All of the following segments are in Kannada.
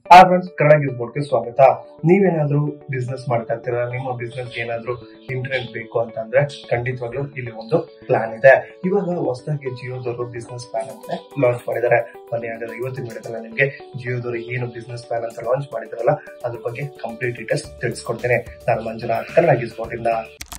ಆ ಫ್ರೆಂಡ್ಸ್ ಕನ್ನಡ ನ್ಯೂಸ್ ಬೋರ್ಡ್ಗೆ ಸ್ವಾಗತ ನೀವೇನಾದ್ರೂ ಬಿಸ್ನೆಸ್ ಮಾಡ್ತಾ ಇರ್ತೀರಾ ನಿಮ್ಮ ಬಿಸ್ನೆಸ್ ಏನಾದ್ರೂ ಇಂಟರ್ನೆಟ್ ಬೇಕು ಅಂತಂದ್ರೆ ಖಂಡಿತವಾಗ್ಲೂ ಇಲ್ಲಿ ಒಂದು ಪ್ಲಾನ್ ಇದೆ ಇವಾಗ ಹೊಸದಾಗಿ ಜಿಯೋದವರು ಬಿಸ್ನೆಸ್ ಪ್ಲಾನ್ ಅಂತ ಲಾಂಚ್ ಮಾಡಿದ್ದಾರೆ ಬನ್ನಿ ಹಾಗಾದ್ರೆ ಇವತ್ತಿನ ವಿಡಿಯೋದಲ್ಲಿ ನಿಮಗೆ ಜಿಯೋದವರು ಏನು ಬಿಸ್ನೆಸ್ ಪ್ಲಾನ್ ಅಂತ ಲಾಂಚ್ ಮಾಡಿದಾರಲ್ಲ ಅದ್ರ ಬಗ್ಗೆ ಕಂಪ್ಲೀಟ್ ಡೀಟೇಲ್ಸ್ ತಿಳಿಸ್ಕೊಡ್ತೇನೆ ನಾನು ಮಂಜುನಾಥ್ ಕನ್ನಡ ನ್ಯೂಸ್ ಬೋರ್ಡಿಂದ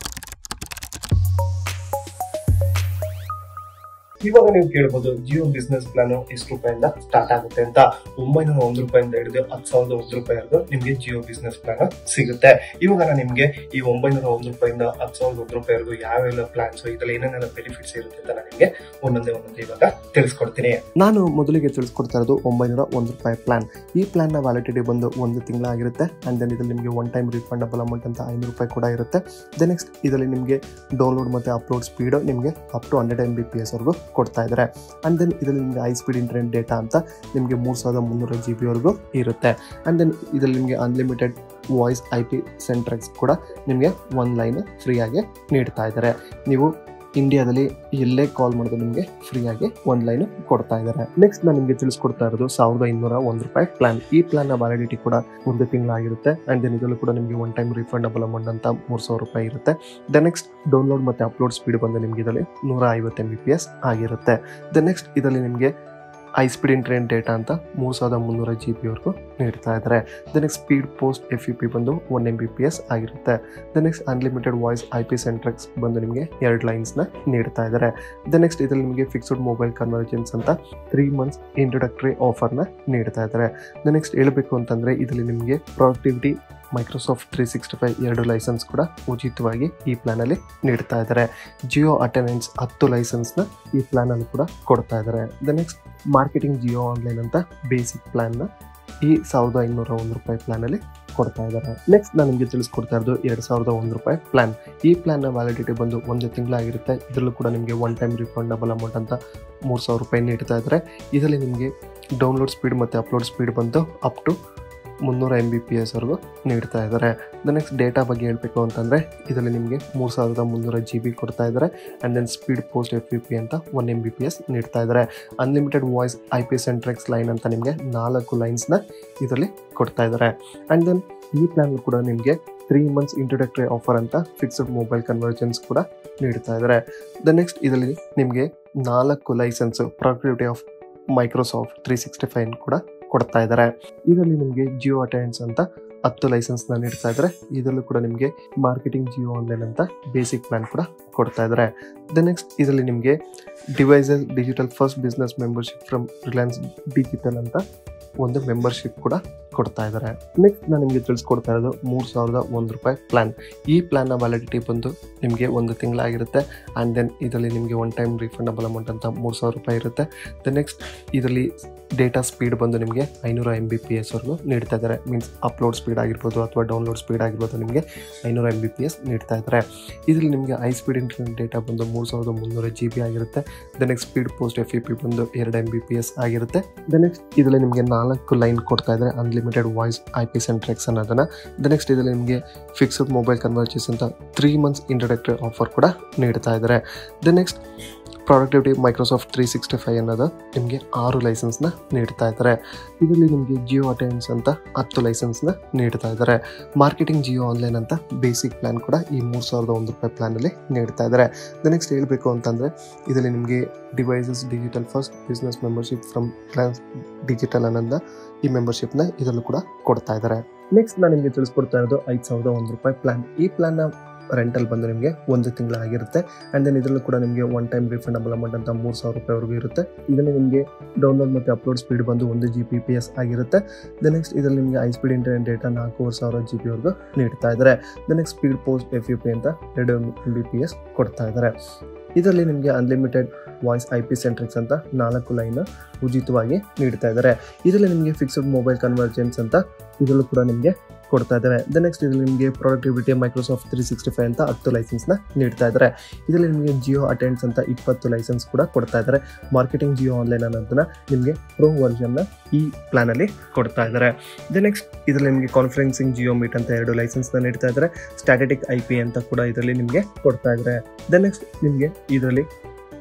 ಇವಾಗ ನೀವು ಕೇಳ್ಬೋದು ಜಿಯೋ ಬಿಸ್ನೆಸ್ ಪ್ಲಾನ್ ಎಷ್ಟು ರೂಪಾಯಿಂದ ಸ್ಟಾರ್ಟ್ ಆಗುತ್ತೆ ಅಂತ ಒಂಬೈನೂರ ಒಂದು ರೂಪಾಯಿಂದ ಹಿಡಿದು ಹತ್ತು ಸಾವಿರದ ಒಂದು ರೂಪಾಯಿವರೆಗೂ ನಿಮಗೆ ಜಿಯೋ ಬಿಸ್ನೆಸ್ ಪ್ಲಾನ್ ಸಿಗುತ್ತೆ ಇವಾಗ ನಾನು ನಿಮಗೆ ಈ ಒಂಬೈನೂರ ಒಂದು ರೂಪಾಯಿಂದ ಹತ್ತು ಸಾವಿರದ ಒಂದು ರೂಪಾಯಿವರೆಗೂ ಯಾವೆಲ್ಲ ಪ್ಲಾನ್ಸ್ ಇದ್ರಲ್ಲಿ ಏನೇನೆಲ್ಲ ಬೆನಿಫಿಟ್ಸ್ ಇರುತ್ತೆ ಅಂತ ನಾನು ನಿಮಗೆ ಒಂದೊಂದೇ ಒಂದೊಂದೇ ಇವಾಗ ತಿಳಿಸ್ಕೊಡ್ತೀನಿ ನಾನು ಮೊದಲಿಗೆ ತಿಳಿಸ್ಕೊಡ್ತಾ ಇರೋದು ಒಂಬೈನೂರ ಒಂದು ರೂಪಾಯಿ ಪ್ಲಾನ್ ಈ ಪ್ಲಾನ್ನ ವ್ಯಾಲಿಡಿಟಿ ಬಂದು ಒಂದು ತಿಂಗಳಾಗಿರುತ್ತೆ ಆ್ಯಂಡ್ ದೆನ್ ಇದರಲ್ಲಿ ನಿಮಗೆ ಒನ್ ಟೈಮ್ ರಿಫಂಡಬಲ್ ಅಮೌಂಟ್ ಅಂತ ಐನೂರು ರೂಪಾಯಿ ಕೂಡ ಇರುತ್ತೆ ದ ನೆಕ್ಸ್ಟ್ ಇದರಲ್ಲಿ ನಿಮಗೆ ಡೌನ್ಲೋಡ್ ಮತ್ತು ಅಪ್ಲೋಡ್ ಸ್ಪೀಡ್ ನಿಮಗೆ up to hundred M B P S ವರೆಗೂ ಕೊಡ್ತಾ ಇದ್ದಾರೆ ಆ್ಯಂಡ್ ದೆನ್ ಇದರಲ್ಲಿ ನಿಮಗೆ ಹೈ ಸ್ಪೀಡ್ ಇಂಟರ್ನೆಟ್ ಡೇಟಾ ಅಂತ ನಿಮಗೆ ಮೂರು ಸಾವಿರದ ಮುನ್ನೂರ ಜಿ ಬಿವರೆಗೂ ಇರುತ್ತೆ ಆ್ಯಂಡ್ ದೆನ್ ಇದರಲ್ಲಿ ನಿಮಗೆ unlimited voice I P Centrex ಕೂಡ ನಿಮಗೆ ಒಂದು ಲೈನ್ ಫ್ರೀಯಾಗಿ ನೀಡ್ತಾ ಇದ್ದಾರೆ ನೀವು ಇಂಡಿಯಾದಲ್ಲಿ ಎಲ್ಲೇ ಕಾಲ್ ಮಾಡಿದ್ರು ನಿಮಗೆ ಫ್ರೀಯಾಗಿ ಒಂದು ಲೈನ್ ಕೊಡ್ತಾ ಇದ್ದಾರೆ ನೆಕ್ಸ್ಟ್ ನಾನು ನಿಮಗೆ ತಿಳಿಸ್ಕೊಡ್ತಾ ಇರೋದು ಸಾವಿರದ ಇನ್ನೂರ ಒಂದು ರೂಪಾಯಿ ಪ್ಲಾನ್ ಈ ಪ್ಲಾನ್ನ ವ್ಯಾಲಿಡಿಟಿ ಕೂಡ ಒಂದು ತಿಂಗಳಾಗಿರುತ್ತೆ ಆ್ಯಂಡ್ ದೆನ್ ಇದರಲ್ಲೂ ಕೂಡ ನಿಮಗೆ ಒನ್ ಟೈಮ್ ರಿಫಂಡಬಲ್ ಅಮೌಂಟ್ ಅಂತ ಮೂರು ಸಾವಿರ ರೂಪಾಯಿ ಇರುತ್ತೆ ದ ನೆಕ್ಸ್ಟ್ ಡೌನ್ಲೋಡ್ ಮತ್ತು ಅಪ್ಲೋಡ್ ಸ್ಪೀಡ್ ಬಂದು ನಿಮಗೆ ಇದರಲ್ಲಿ ನೂರ ಐವತ್ತು ಎಮ್ ಬಿ ಪಿ ಎಸ್ ಆಗಿರುತ್ತೆ ದ ನೆಕ್ಸ್ಟ್ ಇದರಲ್ಲಿ ನಿಮಗೆ ಹೈ ಸ್ಪೀಡ್ ಇಂಟರ್ನೆಟ್ ಡೇಟಾ ಅಂತ ಮೂರು ಸಾವಿರದ ಮುನ್ನೂರ ಜಿ ಬಿವರೆಗೂ ನೀಡ್ತಾ ಇದ್ದಾರೆ the next speed post F U P ಬಂದು one M B P S ಆಗಿರುತ್ತೆ the next unlimited voice I P Centrex ಬಂದು ನಿಮಗೆ ಎರಡು ಲೈನ್ಸ್ನ ನೀಡ್ತಾ ಇದ್ದಾರೆ ದ ನೆಕ್ಸ್ಟ್ ಇದರಲ್ಲಿ ನಿಮಗೆ ಫಿಕ್ಸ್ಡ್ ಮೊಬೈಲ್ ಕನ್ವರ್ಜೆನ್ಸ್ ಅಂತ ತ್ರೀ ಮಂತ್ಸ್ ಇಂಟ್ರೊಡಕ್ಟರಿ ಆಫರ್ನ ನೀಡ್ತಾ ಇದ್ದಾರೆ ದ ನೆಕ್ಸ್ಟ್ ಹೇಳಬೇಕು ಅಂತಂದರೆ ಇದರಲ್ಲಿ ನಿಮಗೆ productivity Microsoft three sixty five ಎರಡು ಲೈಸೆನ್ಸ್ ಕೂಡ ಉಚಿತವಾಗಿ ಈ ಪ್ಲಾನಲ್ಲಿ ನೀಡ್ತಾ ಇದ್ದಾರೆ ಜಿಯೋ ಅಟೆಂಡೆನ್ಸ್ ಹತ್ತು ಲೈಸೆನ್ಸ್ನ ಈ ಪ್ಲಾನಲ್ಲಿ ಕೂಡ ಕೊಡ್ತಾ ಇದ್ದಾರೆ the next marketing Jio online ಅಂತ ಬೇಸಿಕ್ ಪ್ಲಾನ್ನ ಈ ಸಾವಿರದ ಐನೂರ ಒಂದು ರೂಪಾಯಿ ಪ್ಲಾನಲ್ಲಿ ಕೊಡ್ತಾ ಇದ್ದಾರೆ ನೆಕ್ಸ್ಟ್ ನಾನು ನಿಮಗೆ ತಿಳಿಸ್ಕೊಡ್ತಾ ಇರೋದು ಎರಡು ಸಾವಿರದ ಒಂದು ರೂಪಾಯಿ ಪ್ಲಾನ್ ಈ ಪ್ಲಾನ್ನ ವ್ಯಾಲಿಡಿಟಿ ಬಂದು ಒಂದು ತಿಂಗಳಾಗಿರುತ್ತೆ ಇದರಲ್ಲೂ ಕೂಡ ನಿಮಗೆ ಒನ್ ಟೈಮ್ ರಿಫಂಡಬಲ್ ಅಮೌಂಟ್ ಅಂತ ಮೂರು ಸಾವಿರ ರೂಪಾಯಿ ನೀಡ್ತಾ ಇದ್ದಾರೆ ಇದರಲ್ಲಿ ನಿಮಗೆ ಡೌನ್ಲೋಡ್ ಸ್ಪೀಡ್ ಮತ್ತು ಅಪ್ಲೋಡ್ ಸ್ಪೀಡ್ ಬಂದು ಅಪ್ ಟು ಮುನ್ನೂರ ಎಮ್ ಬಿ ಪಿ ಎಸ್ವರೆಗೂ ನೀಡ್ತಾ ಇದ್ದಾರೆ ದ ನೆಕ್ಸ್ಟ್ ಡೇಟಾ ಬಗ್ಗೆ ಹೇಳಬೇಕು ಅಂತಂದರೆ ಇದರಲ್ಲಿ ನಿಮಗೆ ಮೂರು ಸಾವಿರದ ಮುನ್ನೂರ ಜಿ ಬಿ ಕೊಡ್ತಾ ಇದ್ದಾರೆ and then speed post F U P ಅಂತ one M B P S ನೀಡ್ತಾ ಇದ್ದಾರೆ unlimited voice I P Centrex line ಅಂತ ನಿಮಗೆ ನಾಲ್ಕು ಲೈನ್ಸ್ನ ಇದರಲ್ಲಿ ಕೊಡ್ತಾ ಇದ್ದಾರೆ ಆ್ಯಂಡ್ ದೆನ್ ಈ ಪ್ಲ್ಯಾನ್ ಕೂಡ ನಿಮಗೆ ತ್ರೀ ಮಂತ್ಸ್ ಇಂಟ್ರೊಡಕ್ಟರಿ ಆಫರ್ ಅಂತ ಫಿಕ್ಸ್ಡ್ ಮೊಬೈಲ್ ಕನ್ವರ್ಜೆನ್ಸ್ ಕೂಡ ನೀಡ್ತಾ ಇದ್ದಾರೆ ದ ನೆಕ್ಸ್ಟ್ ಇದರಲ್ಲಿ ನಿಮಗೆ ನಾಲ್ಕು licence productivity of Microsoft three sixty five ಕೂಡ ಕೊಡ್ತಾ ಇದ್ದಾರೆ ಇದರಲ್ಲಿ ನಿಮಗೆ ಜಿಯೋ ಅಟೆಂಡೆನ್ಸ್ ಅಂತ ಹತ್ತು ಲೈಸೆನ್ಸ್ನ ನೀಡ್ತಾ ಇದ್ದಾರೆ ಇದರಲ್ಲೂ ಕೂಡ ನಿಮಗೆ ಮಾರ್ಕೆಟಿಂಗ್ ಜಿಯೋ ಆನ್ಲೈನ್ ಅಂತ ಬೇಸಿಕ್ ಪ್ಲಾನ್ ಕೂಡ ಕೊಡ್ತಾ ಇದ್ದಾರೆ ದ ನೆಕ್ಸ್ಟ್ ಇದರಲ್ಲಿ ನಿಮಗೆ devices digital first business membership from Reliance digital ಅಂತ ಒಂದು ಮೆಂಬರ್ಶಿಪ್ ಕೂಡ ಕೊಡ್ತಾ ಇದ್ದಾರೆ ನೆಕ್ಸ್ಟ್ ನಾನು ನಿಮಗೆ ತಿಳಿಸ್ಕೊಡ್ತಾ ಇರೋದು ಮೂರು ಸಾವಿರದ ಒಂದು ರೂಪಾಯಿ ಪ್ಲಾನ್ ಈ ಪ್ಲಾನ್ನ ವ್ಯಾಲಿಡಿಟಿ ಬಂದು ನಿಮಗೆ ಒಂದು ತಿಂಗಳಾಗಿರುತ್ತೆ ಆ್ಯಂಡ್ ದೆನ್ ಇದರಲ್ಲಿ ನಿಮಗೆ ಒನ್ ಟೈಮ್ ರಿಫಂಡಬಲ್ ಅಮೌಂಟ್ ಅಂತ ಮೂರು ಸಾವಿರ ರೂಪಾಯಿ ಇರುತ್ತೆ ದ ನೆಕ್ಸ್ಟ್ ಇದರಲ್ಲಿ ಡೇಟಾ ಸ್ಪೀಡ್ ಬಂದು ನಿಮಗೆ ಐನೂರ ಎಮ್ ಬಿ ಪಿ ಎಸ್ವರೆಗೂ ನೀಡ್ತಾ ಇದ್ದಾರೆ ಮೀನ್ಸ್ ಅಪ್ಲೋಡ್ ಸ್ಪೀಡ್ ಆಗಿರ್ಬೋದು ಅಥವಾ ಡೌನ್ಲೋಡ್ ಸ್ಪೀಡ್ ಆಗಿರ್ಬೋದು ನಿಮಗೆ ಐನೂರ ಎಮ್ ಬಿ ಪಿ ಎಸ್ ನೀಡ್ತಾ ಇದ್ದಾರೆ ಇದರಲ್ಲಿ ನಿಮಗೆ ಹೈ ಸ್ಪೀಡ್ ಇಂಟರ್ನೆಟ್ ಡೇಟಾ ಬಂದು ಮೂರು ಸಾವಿರದ ಮುನ್ನೂರ ಜಿ ಬಿ ಆಗಿರುತ್ತೆ the next speed post F E P ಬಂದು ಎರಡು ಎಮ್ ಬಿ ಪಿ ಎಸ್ ಆಗಿರುತ್ತೆ ದ ನೆಕ್ಸ್ಟ್ ಇದರಲ್ಲಿ ನಿಮಗೆ ನಾಲ್ಕು ಲೈನ್ ಕೊಡ್ತಾ ಇದ್ದಾರೆ unlimited voice I P Centrex ಅನ್ನೋದನ್ನು ದ ನೆಕ್ಸ್ಟ್ ಇದರಲ್ಲಿ ನಿಮಗೆ ಫಿಕ್ಸ್ಡ್ ಮೊಬೈಲ್ ಕನ್ವರ್ಜೆನ್ಸ್ ಅಂತ ತ್ರೀ ಮಂತ್ಸ್ ಇಂಟ್ರಡಕ್ಟರಿ ಆಫರ್ ಕೂಡ ನೀಡ್ತಾ ಇದ್ದಾರೆ the next productivity Microsoft three sixty five ಅನ್ನೋದು ನಿಮಗೆ ಆರು ಲೈಸೆನ್ಸ್ನ ನೀಡ್ತಾ ಇದ್ದಾರೆ ಇದರಲ್ಲಿ ನಿಮಗೆ ಜಿಯೋ ಅಟೆಂಡೆನ್ಸ್ ಅಂತ ಹತ್ತು ಲೈಸೆನ್ಸ್ನ ನೀಡ್ತಾ ಇದ್ದಾರೆ ಮಾರ್ಕೆಟಿಂಗ್ ಜಿಯೋ ಆನ್ಲೈನ್ ಅಂತ ಬೇಸಿಕ್ ಪ್ಲಾನ್ ಕೂಡ ಈ ಮೂರು ಸಾವಿರದ ಒಂದು ರೂಪಾಯಿ ಪ್ಲಾನಲ್ಲಿ ನೀಡ್ತಾ ಇದ್ದಾರೆ ದ ನೆಕ್ಸ್ಟ್ ಹೇಳಬೇಕು ಅಂತಂದರೆ ಇದರಲ್ಲಿ ನಿಮಗೆ devices digital first business membership from clans digital ಅನ್ನೋದನ್ನ ಈ ಮೆಂಬರ್ಶಿಪ್ನ ಇದರಲ್ಲೂ ಕೂಡ ಕೊಡ್ತಾ ಇದ್ದಾರೆ ನೆಕ್ಸ್ಟ್ ನಾನು ನಿಮಗೆ ತಿಳಿಸ್ಕೊಡ್ತಾ ಇರೋದು ಐದು ಸಾವಿರದ ಒಂದು ರೂಪಾಯಿ ಪ್ಲಾನ್ ಈ ಪ್ಲಾನ್ನ ರೆಂಟಲ್ ಬಂದು ನಿಮಗೆ ಒಂದು ತಿಂಗಳ ಆಗಿರುತ್ತೆ ಆ್ಯಂಡ್ ದೆನ್ ಇದರಲ್ಲೂ ಕೂಡ ನಿಮಗೆ ಒನ್ ಟೈಮ್ ರಿಫಂಡಬಲ್ ಅಮೌಂಟ್ ಅಂತ ಮೂರು ಸಾವಿರ ರೂಪಾಯಿವರೆಗೂ ಇರುತ್ತೆ ಇದರಲ್ಲಿ ನಿಮಗೆ ಡೌನ್ಲೋಡ್ ಮತ್ತು ಅಪ್ಲೋಡ್ ಸ್ಪೀಡ್ ಬಂದು ಒಂದು ಜಿ ಬಿ ಪಿ ಎಸ್ ಆಗಿರುತ್ತೆ ದ ನೆಕ್ಸ್ಟ್ ಇದರಲ್ಲಿ ನಿಮಗೆ ಹೈ ಸ್ಪೀಡ್ ಇಂಟರ್ನೆಟ್ ಡೇಟಾ ನಾಲ್ಕೂವರೆ ಸಾವಿರ ಜಿ ಬಿವರೆಗೂ ನೀಡ್ತಾ ಇದ್ದಾರೆ the next speed post F U P ಅಂತ ಎರಡು ಎಮ್ ಬಿ ಪಿ ಎಸ್ ಕೊಡ್ತಾ ಇದ್ದಾರೆ ಇದರಲ್ಲಿ ನಿಮಗೆ unlimited voice I P Centrex ಅಂತ ನಾಲ್ಕು ಲೈನ್ ಉಚಿತವಾಗಿ ನೀಡ್ತಾ ಇದ್ದಾರೆ ಇದರಲ್ಲಿ ನಿಮಗೆ ಫಿಕ್ಸ್ಡ್ ಮೊಬೈಲ್ ಕನ್ವರ್ಜೆನ್ಸ್ ಅಂತ ಇದರಲ್ಲೂ ಕೂಡ ನಿಮಗೆ ಕೊಡ್ತಾ ಇದ್ದಾರೆ ದ ನೆಕ್ಸ್ಟ್ ಇದರಲ್ಲಿ ನಿಮಗೆ productivity Microsoft three sixty five ಅಂತ ಹತ್ತು ಲೈಸೆನ್ಸ್ನ ನೀಡ್ತಾ ಇದ್ದಾರೆ ಇದರಲ್ಲಿ ನಿಮಗೆ ಜಿಯೋ ಅಟೆಂಡ್ಸ್ ಅಂತ ಇಪ್ಪತ್ತು ಲೈಸೆನ್ಸ್ ಕೂಡ ಕೊಡ್ತಾ ಇದ್ದಾರೆ ಮಾರ್ಕೆಟಿಂಗ್ ಜಿಯೋ ಆನ್ಲೈನ್ ಅನ್ನೋದನ್ನ ನಿಮಗೆ ಪ್ರೋ ವರ್ಷನ್ನ ಈ ಪ್ಲಾನಲ್ಲಿ ಕೊಡ್ತಾ ಇದ್ದಾರೆ ದ ನೆಕ್ಸ್ಟ್ ಇದರಲ್ಲಿ ನಿಮಗೆ ಕಾನ್ಫರೆನ್ಸಿಂಗ್ ಜಿಯೋ ಮೀಟ್ ಅಂತ ಎರಡು ಲೈಸೆನ್ಸ್ನ ನೀಡ್ತಾ ಇದ್ದಾರೆ ಸ್ಟ್ಯಾಟಿಟಿಕ್ ಐ ಪಿ ಅಂತ ಕೂಡ ಇದರಲ್ಲಿ ನಿಮಗೆ ಕೊಡ್ತಾ ಇದ್ದಾರೆ ದ ನೆಕ್ಸ್ಟ್ ನಿಮಗೆ ಇದರಲ್ಲಿ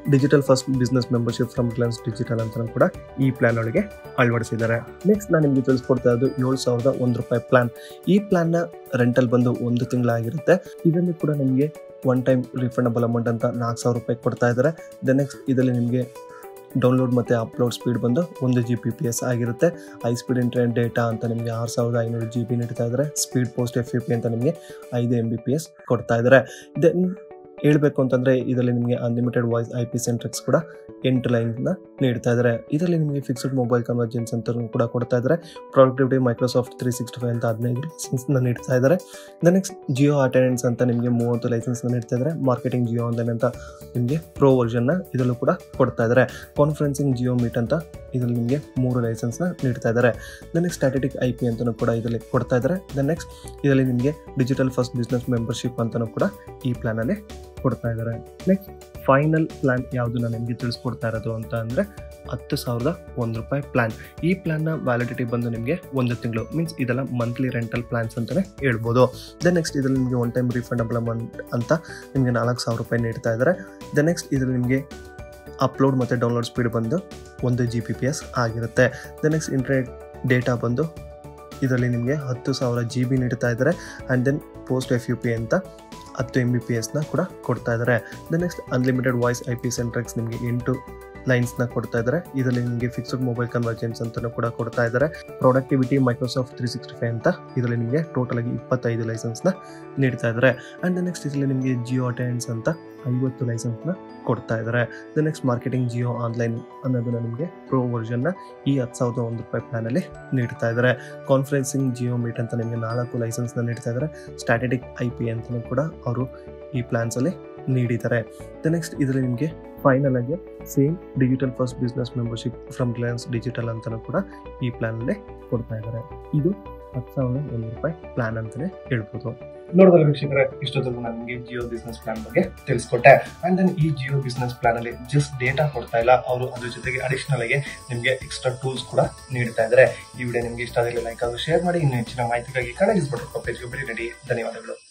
digital first business membership from Reliance digital ಅಂತ ಕೂಡ ಈ ಪ್ಲಾನ್ ಒಳಗೆ ಅಳವಡಿಸಿದ್ದಾರೆ ನೆಕ್ಸ್ಟ್ ನಾನು ನಿಮಗೆ ತಿಳಿಸ್ಕೊಡ್ತಾ ಇರೋದು ಏಳು ಸಾವಿರದ ಒಂದು ರೂಪಾಯಿ ಪ್ಲಾನ್ ಈ ಪ್ಲಾನ್ನ ರೆಂಟಲ್ ಬಂದು ಒಂದು ತಿಂಗಳಾಗಿರುತ್ತೆ ಇದರಲ್ಲಿ ಕೂಡ ನಿಮಗೆ ಒನ್ ಟೈಮ್ ರಿಫಂಡಬಲ್ ಅಮೌಂಟ್ ಅಂತ ನಾಲ್ಕು ಸಾವಿರ ರೂಪಾಯಿ ಕೊಡ್ತಾ ಇದ್ದಾರೆ ದ ನೆಕ್ಸ್ಟ್ ಇದರಲ್ಲಿ ನಿಮಗೆ ಡೌನ್ಲೋಡ್ ಮತ್ತು ಅಪ್ಲೋಡ್ ಸ್ಪೀಡ್ ಬಂದು ಒಂದು ಜಿ ಪಿ ಪಿ ಎಸ್ ಆಗಿರುತ್ತೆ ಹೈ ಸ್ಪೀಡ್ ಇಂಟರ್ನೆಟ್ ಡೇಟಾ ಅಂತ ನಿಮಗೆ ಆರು ಸಾವಿರದ ಐನೂರು ಜಿ ಬಿ ನೀಡ್ತಾ ಇದ್ದಾರೆ speed post F U P ಅಂತ ನಿಮಗೆ ಐದು ಎಮ್ ಬಿ ಪಿ ಎಸ್ ಕೊಡ್ತಾ ಇದ್ದಾರೆ ದೆನ್ ಹೇಳಬೇಕು ಅಂತಂದರೆ ಇದರಲ್ಲಿ ನಿಮಗೆ unlimited voice I P Centrex ಕೂಡ ಎಂಟು ಲೈನ್ನ ನೀಡ್ತಾ ಇದ್ದಾರೆ ಇದರಲ್ಲಿ ನಿಮಗೆ ಫಿಕ್ಸ್ಡ್ ಮೊಬೈಲ್ ಕನ್ವರ್ಜೆನ್ಸ್ ಅಂತ ಕೂಡ ಕೊಡ್ತಾ ಇದ್ದಾರೆ productivity Microsoft three sixty five ಅಂತ ಹದಿನೈದು ಲೈಸೆನ್ಸ್ನ ನೀಡ್ತಾ ಇದ್ದಾರೆ ದ ನೆಕ್ಸ್ಟ್ ಜಿಯೋ ಅಟೆಂಡೆನ್ಸ್ ಅಂತ ನಿಮಗೆ ಮೂವತ್ತು ಲೈಸೆನ್ಸ್ನ ನೀಡ್ತಾ ಇದ್ದಾರೆ ಮಾರ್ಕೆಟಿಂಗ್ ಜಿಯೋ ಆನ್ಲೈನ್ ಅಂತ ನಿಮಗೆ ಪ್ರೋ ವರ್ಷನ್ನ ಇದರಲ್ಲೂ ಕೂಡ ಕೊಡ್ತಾ ಇದ್ದಾರೆ ಕಾನ್ಫರೆನ್ಸಿಂಗ್ ಜಿಯೋ ಮೀಟ್ ಅಂತ ಇದರಲ್ಲಿ ನಿಮಗೆ ಮೂರು ಲೈಸೆನ್ಸ್ನ ನೀಡ್ತಾ ಇದ್ದಾರೆ the next static I P ಅಂತಲೂ ಕೂಡ ಇದರಲ್ಲಿ ಕೊಡ್ತಾ ಇದ್ದಾರೆ ದ ನೆಕ್ಸ್ಟ್ ಇದರಲ್ಲಿ ನಿಮಗೆ ಡಿಜಿಟಲ್ ಫಸ್ಟ್ ಬಿಸ್ನೆಸ್ ಮೆಂಬರ್ಶಿಪ್ ಅಂತಲೂ ಕೂಡ ಈ ಪ್ಲಾನಲ್ಲಿ ಕೊಡ್ತಾ ಇದ್ದಾರೆ ನೆಕ್ಸ್ಟ್ ಫೈನಲ್ ಪ್ಲಾನ್ ಯಾವುದು ನಾನು ನಿಮಗೆ ತಿಳಿಸ್ಕೊಡ್ತಾ ಇರೋದು ಅಂತ ಅಂದರೆ ಹತ್ತು ಸಾವಿರದ ಒಂದು ರೂಪಾಯಿ ಪ್ಲಾನ್ ಈ ಪ್ಲಾನ್ನ ವ್ಯಾಲಿಡಿಟಿ ಬಂದು ನಿಮಗೆ ಒಂದು ತಿಂಗಳು ಮೀನ್ಸ್ ಇದೆಲ್ಲ ಮಂತ್ಲಿ ರೆಂಟಲ್ ಪ್ಲಾನ್ಸ್ ಅಂತಲೇ ಹೇಳ್ಬೋದು ದ ನೆಕ್ಸ್ಟ್ ಇದರಲ್ಲಿ ನಿಮಗೆ ಒನ್ ಟೈಮ್ ರಿಫಂಡಬಲ್ ಅಮೌಂಟ್ ಅಂತ ನಿಮಗೆ ನಾಲ್ಕು ಸಾವಿರ ರೂಪಾಯಿ ನೀಡ್ತಾ ಇದ್ದಾರೆ ದ ನೆಕ್ಸ್ಟ್ ಇದರಲ್ಲಿ ನಿಮಗೆ ಅಪ್ಲೋಡ್ ಮತ್ತು ಡೌನ್ಲೋಡ್ ಸ್ಪೀಡ್ ಬಂದು ಒಂದು ಜಿ ಪಿ ಪಿ ಎಸ್ ಆಗಿರುತ್ತೆ ದ ನೆಕ್ಸ್ಟ್ ಇಂಟರ್ನೆಟ್ ಡೇಟಾ ಬಂದು ಇದರಲ್ಲಿ ನಿಮಗೆ ಹತ್ತು ಸಾವಿರ ಜಿ ಬಿ ನೀಡ್ತಾ ಇದ್ದಾರೆ and then post F U P ಅಂತ ಹತ್ತು ಎಮ್ ಬಿ ಪಿ ಎಸ್ನ ಕೂಡ ಕೊಡ್ತಾ ಇದ್ದಾರೆ the next unlimited voice I P Centrex ನಿಮಗೆ ಎಂಟು ಲೈನ್ಸ್ನ ಕೊಡ್ತಾ ಇದ್ದಾರೆ ಇದರಲ್ಲಿ ನಿಮಗೆ ಫಿಕ್ಸ್ಡ್ ಮೊಬೈಲ್ ಕನ್ವರ್ಜೆನ್ಸ್ ಅಂತಲೂ ಕೂಡ ಕೊಡ್ತಾ ಇದ್ದಾರೆ productivity Microsoft three sixty five ಅಂತ ಇದರಲ್ಲಿ ನಿಮಗೆ ಟೋಟಲ್ ಆಗಿ ಇಪ್ಪತ್ತೈದು ಲೈಸೆನ್ಸ್ನ ನೀಡ್ತಾ ಇದ್ದಾರೆ ಆ್ಯಂಡ್ ದ ನೆಕ್ಸ್ಟ್ ಇದರಲ್ಲಿ ನಿಮಗೆ ಜಿಯೋ ಅಟೆಂಡೆನ್ಸ್ ಅಂತ ಐವತ್ತು ಲೈಸೆನ್ಸ್ನ ಕೊಡ್ತಾ ಇದ್ದಾರೆ the next marketing Jio online ಅನ್ನೋದನ್ನ ನಿಮಗೆ ಪ್ರೋ ವರ್ಷನ್ನ ಈ ಹತ್ತು ಸಾವಿರದ ಒಂದು ರೂಪಾಯಿ ಪ್ಲಾನಲ್ಲಿ ನೀಡ್ತಾ ಇದ್ದಾರೆ ಕಾನ್ಫರೆನ್ಸಿಂಗ್ ಜಿಯೋ ಮೀಟ್ ಅಂತ ನಿಮಗೆ ನಾಲ್ಕು ಲೈಸೆನ್ಸ್ನ ನೀಡ್ತಾ ಇದ್ದಾರೆ ಸ್ಟ್ಯಾಟಿಟಿಕ್ ಐ ಪಿ ಅಂತಲೂ ಕೂಡ ಅವರು ಈ ಪ್ಲಾನ್ಸಲ್ಲಿ ನೀಡಿದ್ದಾರೆ ದ ನೆಕ್ಸ್ಟ್ ಇದರಲ್ಲಿ ನಿಮಗೆ ಫೈನಲ್ ಆಗಿ same digital first business membership from Reliance digital ಅಂತಲೂ ಕೂಡ ಈ ಪ್ಲಾನಲ್ಲಿ ಕೊಡ್ತಾ ಇದ್ದಾರೆ ಇದು ಹತ್ತು ಸಾವಿರದ ಒಂದು ರೂಪಾಯಿ ಪ್ಲಾನ್ ಅಂತಲೇ ಹೇಳ್ಬೋದು ನೋಡಿದ್ರೆ ವೀಕ್ಷಕರೇ ಇಷ್ಟೊತ್ತಿಗೂ ನಾನು ನಿಮಗೆ ಜಿಯೋ ಬಿಸ್ನೆಸ್ ಪ್ಲಾನ್ ಬಗ್ಗೆ ತಿಳಿಸ್ಕೊಟ್ಟೆ ಅಂಡ್ ದೆನ್ ಈ ಜಿಯೋ ಬಿಸ್ನೆಸ್ ಪ್ಲಾನ್ ಅಲ್ಲಿ ಜಸ್ಟ್ ಡೇಟಾ ಕೊಡ್ತಾ ಇಲ್ಲ ಅವರು ಅದ್ರ ಜೊತೆಗೆ ಅಡಿಷನಲ್ ಆಗಿ ನಿಮಗೆ ಎಕ್ಸ್ಟ್ರಾ ಟೂಲ್ಸ್ ಕೂಡ ನೀಡ್ತಾ ಇದ್ದಾರೆ ಈ ವಿಡಿಯೋ ನಿಮಗೆ ಇಷ್ಟ ಆಗಿಲ್ಲ ಲೈಕ್ ಹಾಗೂ ಶೇರ್ ಮಾಡಿ ಇನ್ನು ಹೆಚ್ಚಿನ ಮಾಹಿತಿಗಾಗಿ ಕನ್ನಡ ಪೇಜ್ಗೆ ಭೇಟಿ ನೀಡಿ ಧನ್ಯವಾದಗಳು